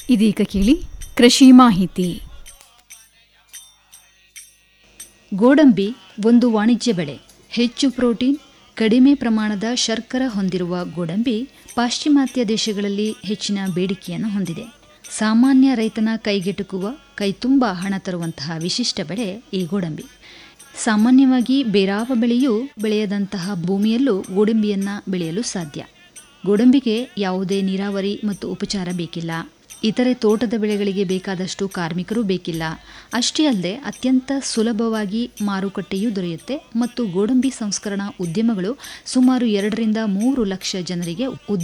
ಇದೀಗ ಕೇಳಿ ಕೃಷಿ ಮಾಹಿತಿ ಗೋಡಂಬಿ ಒಂದು ವಾಣಿಜ್ಯ ಬೆಳೆ ಹೆಚ್ಚು ಪ್ರೋಟೀನ್ ಕಡಿಮೆ ಪ್ರಮಾಣದ ಶರ್ಕರ ಹೊಂದಿರುವ ಗೋಡಂಬಿ ಪಾಶ್ಚಿಮಾತ್ಯ ದೇಶಗಳಲ್ಲಿ ಹೆಚ್ಚಿನ ಬೇಡಿಕೆಯನ್ನು ಹೊಂದಿದೆ ಸಾಮಾನ್ಯ ರೈತನ ಕೈಗೆಟುಕುವ ಕೈತುಂಬ ಹಣ ತರುವಂತಹ ವಿಶಿಷ್ಟ ಬೆಳೆ ಈ ಗೋಡಂಬಿ ಸಾಮಾನ್ಯವಾಗಿ ಬೇರಾವ ಬೆಳೆಯೂ ಬೆಳೆಯದಂತಹ ಭೂಮಿಯಲ್ಲೂ ಗೋಡಂಬಿಯನ್ನ ಬೆಳೆಯಲು ಸಾಧ್ಯ ಗೋಡಂಬಿಗೆ ಯಾವುದೇ ನೀರಾವರಿ ಮತ್ತು ಉಪಚಾರ ಬೇಕಿಲ್ಲ ಇತರೆ ತೋಟದ ಬೆಳೆಗಳಿಗೆ ಬೇಕಾದಷ್ಟು ಕಾರ್ಮಿಕರು ಬೇಕಿಲ್ಲ ಅಷ್ಟೇ ಅಲ್ಲದೆ ಅತ್ಯಂತ ಸುಲಭವಾಗಿ ಮಾರುಕಟ್ಟೆಯೂ ದೊರೆಯುತ್ತೆ ಮತ್ತು ಗೋಡಂಬಿ ಸಂಸ್ಕರಣಾ ಉದ್ಯಮಗಳು ಸುಮಾರು ಎರಡರಿಂದ ಮೂರು ಲಕ್ಷ ಜನರಿಗೆ